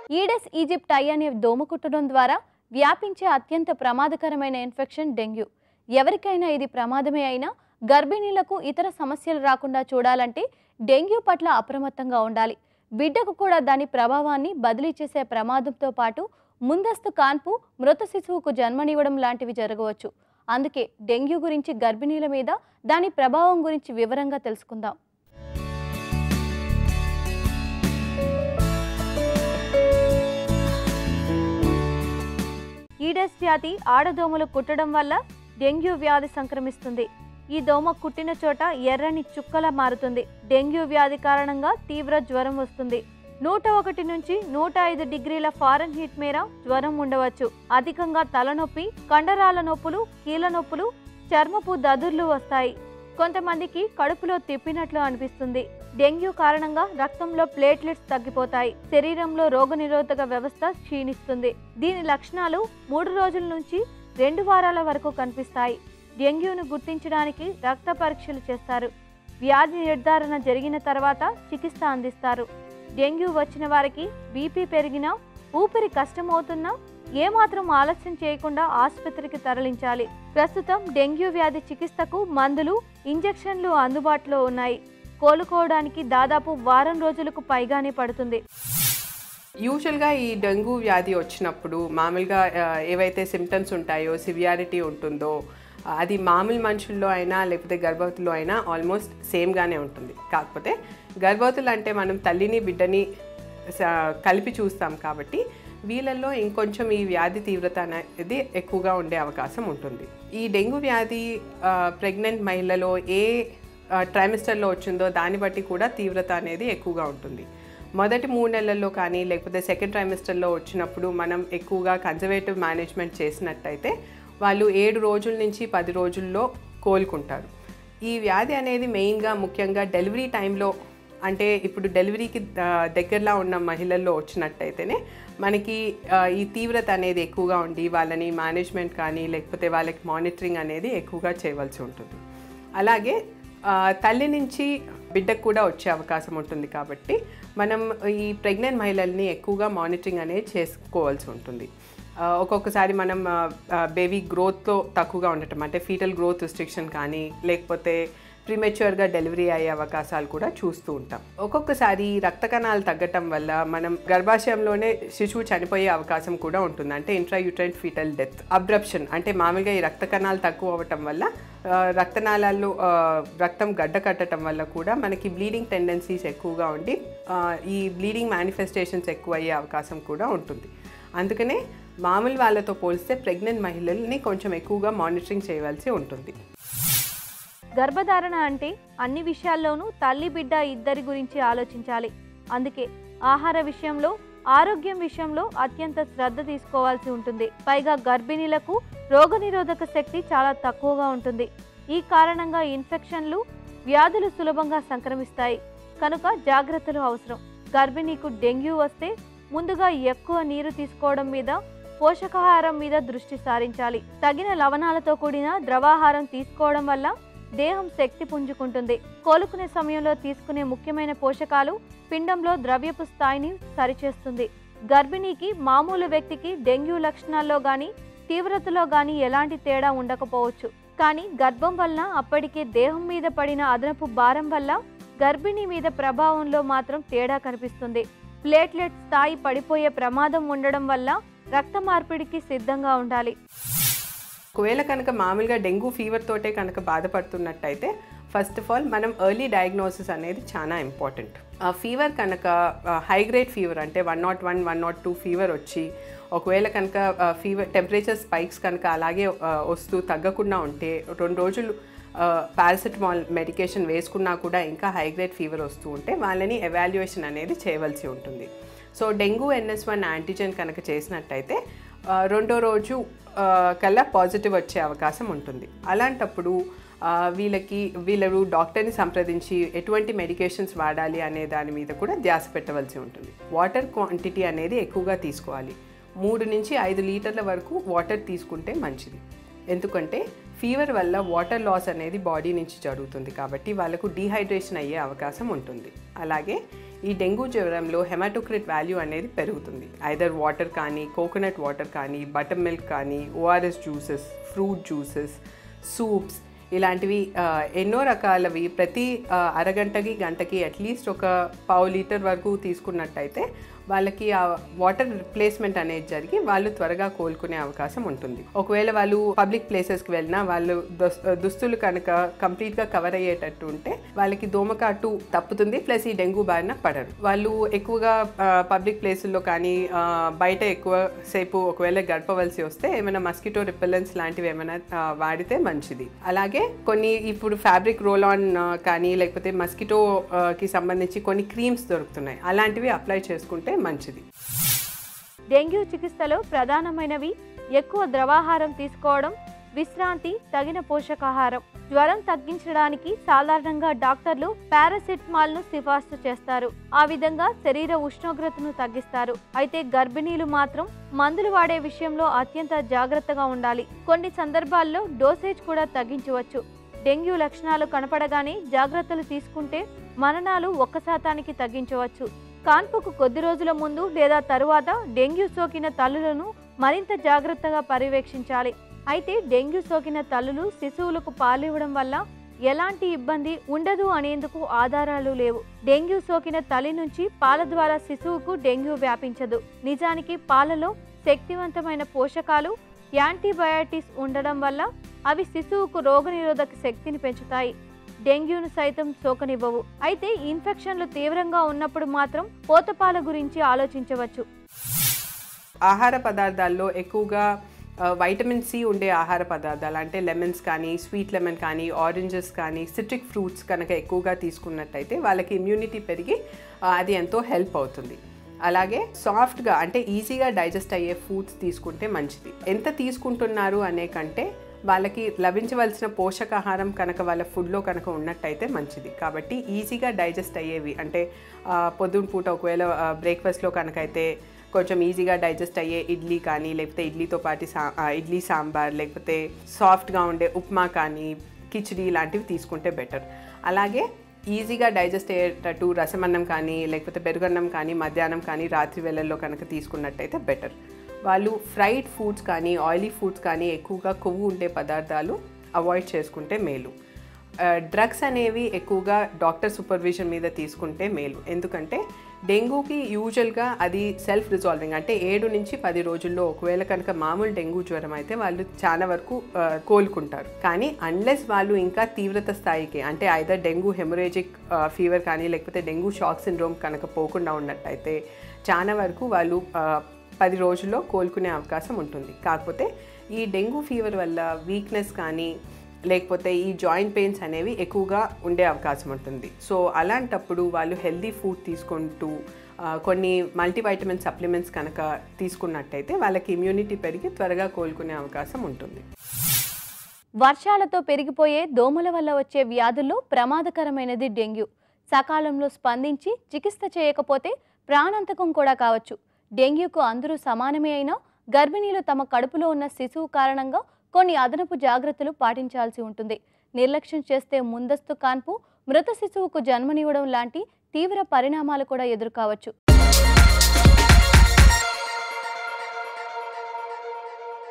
Aedes Egypt I అనే దోమ కుట్టడం ద్వారా వ్యాపించే అత్యంత ప్రమాదకరమైన ఇన్ఫెక్షన్ డెంగ్యూ ఎవరికైనా ఇది ప్రమాదమే అయినా గర్భిణీలకు ఇతర సమస్యలు రాకుండా చూడాలంటే డెంగ్యూ పట్ల అప్రమత్తంగా ఉండాలి బిడ్డకు కూడా దాని ప్రభావాన్ని బదిలీ చేసే ప్రమాదంతో పాటు ముందస్తు కాన్పు మృత శిశువుకు జన్మనివ్వడం లాంటివి జరగవచ్చు అందుకే డెంగ్యూ గురించి గర్భిణీల మీద దాని ప్రభావం గురించి వివరంగా తెలుసుకుందాం ఈడెస్ జాతి ఆడదోమలు కుట్టడం వల్ల డెంగ్యూ వ్యాధి సంక్రమిస్తుంది ఈ దోమ కుట్టిన చోట ఎర్రని చుక్కలా మారుతుంది డెంగ్యూ వ్యాధి కారణంగా తీవ్ర జ్వరం వస్తుంది నూట ఒకటి నుంచి నూట ఐదు డిగ్రీల ఫారెన్ హీట్ మేర జ్వరం ఉండవచ్చు అధికంగా తలనొప్పి కండరాల నొప్పులు కీళ్ళ నొప్పులు చర్మపు దదుర్లు వస్తాయి కొంతమందికి కడుపులో తిప్పినట్లు అనిపిస్తుంది డెంగ్యూ కారణంగా రక్తంలో ప్లేట్లెట్స్ తగ్గిపోతాయి శరీరంలో రోగనిరోధక వ్యవస్థ క్షీణిస్తుంది దీని లక్షణాలు మూడు రోజుల నుంచి రెండు వారాల వరకు కనిపిస్తాయి డెంగ్యూను గుర్తించడానికి రక్త పరీక్షలు చేస్తారు వ్యాధి నిర్ధారణ జరిగిన తర్వాత చికిత్స అందిస్తారు డెంగ్యూ వచ్చిన వారికి బీపీ పెరిగినా ఊపిరి కష్టమవుతున్నా ఏమాత్రం ఆలస్యం చేయకుండా ఆసుపత్రికి తరలించాలి ప్రస్తుతం డెంగ్యూ వ్యాధి చికిత్సకు మందులు ఇంజెక్షన్లు అందుబాటులో ఉన్నాయి కోలుకోవడానికి దాదాపు వారం రోజులకు పైగానే పడుతుంది యూజువల్గా ఈ డెంగ్యూ వ్యాధి వచ్చినప్పుడు మామూలుగా ఆ, ఏవైతే సిమ్టమ్స్ ఉంటాయో సివియారిటీ ఉంటుందో ఆ, అది మామూలు మనుషుల్లో అయినా లేకపోతే గర్భవతుల్లో అయినా ఆల్మోస్ట్ సేమ్గానే ఉంటుంది కాకపోతే గర్భవతులు అంటే మనం తల్లిని బిడ్డని స- కలిపి చూస్తాం కాబట్టి వీళ్ళల్లో ఇంకొంచెం ఈ వ్యాధి తీవ్రత అనేది ఎక్కువగా ఉండే అవకాశం ఉంటుంది ఈ డెంగ్యూ వ్యాధి ప్రెగ్నెంట్ మహిళలో ఏ ట్రైమిస్టర్లో వచ్చిందో దాన్ని బట్టి కూడా తీవ్రత అనేది ఎక్కువగా ఉంటుంది మొదటి మూడు నెలల్లో కానీ లేకపోతే సెకండ్ ట్రైమిస్టర్లో వచ్చినప్పుడు మనం ఎక్కువగా కన్జర్వేటివ్ మేనేజ్మెంట్ చేసినట్టయితే వాళ్ళు ఏడు రోజుల నుంచి పది రోజుల్లో కోలుకుంటారు ఈ వ్యాధి అనేది మెయిన్గా ముఖ్యంగా డెలివరీ టైంలో అంటే ఇప్పుడు డెలివరీకి ఆ, దగ్గరలో ఉన్న మహిళల్లో వచ్చినట్టయితేనే మనకి ఆ, ఈ తీవ్రత అనేది ఎక్కువగా ఉండి వాళ్ళని మేనేజ్మెంట్ కానీ లేకపోతే వాళ్ళకి మానిటరింగ్ అనేది ఎక్కువగా చేయవలసి ఉంటుంది అలాగే ఆ, తల్లి నుంచి బిడ్డకు కూడా వచ్చే అవకాశం ఉంటుంది కాబట్టి మనం ఈ ప్రెగ్నెంట్ మహిళల్ని ఎక్కువగా మానిటరింగ్ అనేది చేసుకోవాల్సి ఉంటుంది ఆ, ఒక్కొక్కసారి మనం బేబీ గ్రోత్తో తక్కువగా ఉండటం అంటే ఫీటల్ గ్రోత్ రిస్ట్రిక్షన్ కానీ లేకపోతే ప్రీమెచ్యూర్గా డెలివరీ అయ్యే అవకాశాలు కూడా చూస్తూ ఉంటాం ఒక్కొక్కసారి రక్త కణాలు తగ్గటం వల్ల మనం గర్భాశయంలోనే శిశువు చనిపోయే అవకాశం కూడా ఉంటుంది అంటే ఇంట్రాయూట్రైన్ ఫీటల్ డెత్ అబ్రప్షన్ అంటే మామూలుగా ఈ రక్త కణాలు తక్కువ అవ్వటం వల్ల ఆ, రక్తనాళాల్లో ఆ, రక్తం గడ్డ కట్టడం వల్ల కూడా మనకి బ్లీడింగ్ టెండెన్సీస్ ఎక్కువగా ఉండి ఆ, ఈ బ్లీడింగ్ మేనిఫెస్టేషన్స్ ఎక్కువ అయ్యే అవకాశం కూడా ఉంటుంది అందుకనే మామూలు వాళ్ళతో పోలిస్తే ప్రెగ్నెంట్ మహిళల్ని కొంచెం ఎక్కువగా మానిటరింగ్ చేయవలసి ఉంటుంది గర్భధారణ అంటే అన్ని విషయాల్లోనూ తల్లి బిడ్డ ఇద్దరి గురించి ఆలోచించాలి అందుకే ఆహార విషయంలో ఆరోగ్యం విషయంలో అత్యంత శ్రద్ధ తీసుకోవాల్సి ఉంటుంది పైగా గర్భిణీలకు రోగనిరోధక శక్తి చాలా తక్కువగా ఉంటుంది ఈ కారణంగా ఇన్ఫెక్షన్లు వ్యాధులు సులభంగా సంక్రమిస్తాయి కనుక జాగ్రత్తలు అవసరం గర్భిణీకు డెంగ్యూ వస్తే ముందుగా ఎక్కువ నీరు తీసుకోవడం మీద పోషకాహారం మీద దృష్టి సారించాలి తగిన లవణాలతో కూడిన ద్రవాహారం తీసుకోవడం వల్ల దేహం శక్తి పుంజుకుంటుంది కోలుకునే సమయంలో తీసుకునే ముఖ్యమైన పోషకాలు పిండంలో ద్రవ్యపు స్థాయిని సరిచేస్తుంది గర్భిణీకి మామూలు వ్యక్తికి డెంగ్యూ లక్షణాల్లో గాని తీవ్రతలో గాని ఎలాంటి తేడా ఉండకపోవచ్చు కానీ గర్భం వలన అప్పటికే దేహం మీద పడిన అదనపు భారం వల్ల గర్భిణీ మీద ప్రభావంలో మాత్రం తేడా కనిపిస్తుంది ప్లేట్లెట్ స్థాయి పడిపోయే ప్రమాదం ఉండడం వల్ల రక్త మార్పిడికి సిద్ధంగా ఉండాలి ఒకవేళ కనుక మామూలుగా డెంగ్యూ ఫీవర్ తోటే కనుక బాధపడుతున్నట్టయితే ఫస్ట్ ఆఫ్ ఆల్ మనం ఎర్లీ డయాగ్నోసిస్ అనేది చాలా ఇంపార్టెంట్ ఆ ఫీవర్ కనుక హై గ్రేడ్ ఫీవర్ అంటే one nought one one nought two fever వచ్చి ఒకవేళ కనుక ఫీవర్ టెంపరేచర్ స్పైక్స్ కనుక అలాగే ఆ, వస్తూ తగ్గకుండా ఉంటే రెండు రోజులు పారాసిటమాల్ మెడికేషన్ వేసుకున్నా కూడా ఇంకా హై గ్రేడ్ ఫీవర్ వస్తూ ఉంటే వాళ్ళని ఎవాల్యుయేషన్ అనేది చేయవలసి ఉంటుంది so dengue NS one antigen కనుక చేసినట్టయితే ఆ, రెండో రోజు ఆ, కల్లా పాజిటివ్ వచ్చే అవకాశం ఉంటుంది అలాంటప్పుడు ఆ, వీళ్ళకి వీళ్ళు డాక్టర్ని సంప్రదించి ఎటువంటి మెడికేషన్స్ వాడాలి అనే దాని మీద కూడా ధ్యాస పెట్టవలసి ఉంటుంది వాటర్ క్వాంటిటీ అనేది ఎక్కువగా తీసుకోవాలి మూడు నుంచి ఐదు లీటర్ల వరకు వాటర్ తీసుకుంటే మంచిది ఎందుకంటే ఫీవర్ వల్ల వాటర్ లాస్ అనేది బాడీ నుంచి జరుగుతుంది కాబట్టి వాళ్ళకు డీహైడ్రేషన్ అయ్యే అవకాశం ఉంటుంది అలాగే ఈ డెంగ్యూ జ్వరంలో హెమాటోక్రిట్ వాల్యూ అనేది పెరుగుతుంది ఐదర్ వాటర్ కానీ కోకోనట్ వాటర్ కానీ బటర్ మిల్క్ కానీ ORS juices fruit juices soups ఇలాంటివి ఆ, ఎన్నో రకాలవి ప్రతి ఆ, అరగంటకి గంటకి అట్లీస్ట్ ఒక పావు లీటర్ వరకు తీసుకున్నట్టయితే వాళ్ళకి ఆ వాటర్ రిప్లేస్మెంట్ అనేది జరిగి వాళ్ళు త్వరగా కోలుకునే అవకాశం ఉంటుంది ఒకవేళ వాళ్ళు పబ్లిక్ ప్లేసెస్కి వెళ్ళినా వాళ్ళు దుస్- దుస్తులు కనుక కంప్లీట్గా కవర్ అయ్యేటట్టు ఉంటే వాళ్ళకి దోమకాటు తప్పుతుంది ప్లస్ ఈ డెంగ్యూ బారిన పడరు వాళ్ళు ఎక్కువగా పబ్లిక్ ప్లేసుల్లో కానీ ఆ, బయట ఎక్కువ సేపు ఒకవేళ గడపవలసి వస్తే ఏమైనా మస్కిటో రిపెలెన్స్ లాంటివి ఏమైనా ఆ, వాడితే మంచిది అలాగే కొన్ని ఇప్పుడు ఫ్యాబ్రిక్ రోల్ ఆన్ కానీ లేకపోతే మస్కిటో ఆ, కి సంబంధించి కొన్ని క్రీమ్స్ దొరుకుతున్నాయి అలాంటివి అప్లై చేసుకుంటే మంచిది డెంగ్యూ చికిత్సలో ప్రధానమైనవి ఎక్కువ ద్రవాహారం తీసుకోవడం విశ్రాంతి తగిన పోషకాహారం జ్వరం తగ్గించడానికి సాధారణంగా డాక్టర్లు పారాసిటమాల్ ను సిఫార్సు చేస్తారు ఆ విధంగా శరీర ఉష్ణోగ్రతను తగ్గిస్తారు అయితే గర్భిణీలు మాత్రం మందులు వాడే విషయంలో అత్యంత జాగ్రత్తగా ఉండాలి కొన్ని సందర్భాల్లో డోసేజ్ కూడా తగ్గించవచ్చు డెంగ్యూ లక్షణాలు కనపడగానే జాగ్రత్తలు తీసుకుంటే మరణాలు ఒక్క శాతానికి తగ్గించవచ్చు కాన్పుకు కొద్ది రోజుల ముందు లేదా తరువాత డెంగ్యూ సోకిన తల్లులను మరింత జాగ్రత్తగా పర్యవేక్షించాలి అయితే డెంగ్యూ సోకిన తల్లులు శిశువులకు పాలివ్వడం వల్ల ఎలాంటి ఇబ్బంది ఉండదు అనేందుకు ఆధారాలు లేవు డెంగ్యూ సోకిన తల్లి నుంచి పాల ద్వారా శిశువుకు డెంగ్యూ వ్యాపించదు నిజానికి పాలలో శక్తివంతమైన పోషకాలు యాంటీబయాటిక్స్ ఉండడం వల్ల అవి శిశువుకు రోగనిరోధక శక్తిని పెంచుతాయి డెంగ్యూను సైతం సోకనివ్వవు అయితే ఇన్ఫెక్షన్లు తీవ్రంగా ఉన్నప్పుడు మాత్రం పోతపాల గురించి ఆలోచించవచ్చు ఆహార పదార్థాల్లో ఎక్కువగా ఆ, వైటమిన్ సి ఉండే ఆహార పదార్థాలు అంటే లెమన్స్ కానీ స్వీట్ లెమన్ కానీ ఆరెంజెస్ కానీ సిట్రిక్ ఫ్రూట్స్ కనుక ఎక్కువగా తీసుకున్నట్టయితే వాళ్ళకి ఇమ్యూనిటీ పెరిగి ఆ, అది ఎంతో హెల్ప్ అవుతుంది అలాగే సాఫ్ట్గా అంటే ఈజీగా డైజెస్ట్ అయ్యే ఫుడ్స్ తీసుకుంటే మంచిది ఎంత తీసుకుంటున్నారు అనే కంటే వాళ్ళకి లభించవలసిన పోషకాహారం కనుక వాళ్ళ ఫుడ్లో కనుక ఉన్నట్టయితే మంచిది కాబట్టి ఈజీగా డైజెస్ట్ అయ్యేవి అంటే ఆ, పొద్దున పూట ఒకవేళ బ్రేక్ఫాస్ట్లో కనుక అయితే కొంచెం ఈజీగా డైజెస్ట్ అయ్యే ఇడ్లీ కానీ లేకపోతే ఇడ్లీతో పాటు సా ఆ, ఇడ్లీ సాంబార్ లేకపోతే సాఫ్ట్గా ఉండే ఉప్మా కానీ కిచిడి లాంటివి తీసుకుంటే బెటర్ అలాగే ఈజీగా డైజెస్ట్ అయ్యేటట్టు రసమన్నం కానీ లేకపోతే పెరుగన్నం కానీ మధ్యాహ్నం కానీ రాత్రి వేళల్లో కనుక తీసుకున్నట్టయితే బెటర్ వాళ్ళు ఫ్రైడ్ ఫుడ్స్ కానీ ఆయిలీ ఫుడ్స్ కానీ ఎక్కువగా కొవ్వు ఉండే పదార్థాలు అవాయిడ్ చేసుకుంటే మేలు డ్రగ్స్ అనేవి ఎక్కువగా డాక్టర్ సూపర్విజన్ మీద తీసుకుంటే మేలు ఎందుకంటే డెంగూకి యూజువల్గా అది సెల్ఫ్ రిజాల్వింగ్ అంటే ఏడు నుంచి పది రోజుల్లో ఒకవేళ కనుక మామూలు డెంగ్యూ జ్వరం అయితే వాళ్ళు చాలా వరకు ఆ, కోలుకుంటారు కానీ అన్లెస్ వాళ్ళు ఇంకా తీవ్రత స్థాయికి అంటే ఐదర్ డెంగ్యూ హెమరేజిక్ ఫీవర్ కానీ లేకపోతే డెంగ్యూ షాక్ సిండ్రోమ్ కనుక పోకుండా ఉన్నట్టయితే చాలా వరకు వాళ్ళు ఆ, పది రోజుల్లో కోలుకునే అవకాశం ఉంటుంది కాకపోతే ఈ డెంగ్యూ ఫీవర్ వల్ల వీక్నెస్ కానీ లేకపోతే ఈ జాయింట్ పెయిన్స్ అనేవి ఎక్కువగా ఉండే అవకాశం ఉంటుంది సో అలాంటప్పుడు వాళ్ళు హెల్దీ ఫుడ్ తీసుకుంటూ ఆ, కొన్ని మల్టీవైటమిన్ సప్లిమెంట్స్ కనుక తీసుకున్నట్టయితే వాళ్ళకి ఇమ్యూనిటీ పెరిగి త్వరగా కోలుకునే అవకాశం ఉంటుంది వర్షాలతో పెరిగిపోయే దోమల వల్ల వచ్చే వ్యాధుల్లో ప్రమాదకరమైనది డెంగ్యూ సకాలంలో స్పందించి చికిత్స చేయకపోతే ప్రాణాంతకం కూడా కావచ్చు డెంగ్యూకు అందరూ సమానమే అయినా గర్భిణీలు తమ కడుపులో ఉన్న శిశువు కారణంగా కొన్ని అదనపు జాగ్రత్తలు పాటించాల్సి ఉంటుంది నిర్లక్ష్యం చేస్తే ముందస్తు కాన్పు మృత శిశువుకు జన్మనివ్వడం లాంటి తీవ్ర పరిణామాలు కూడా ఎదురుకావచ్చు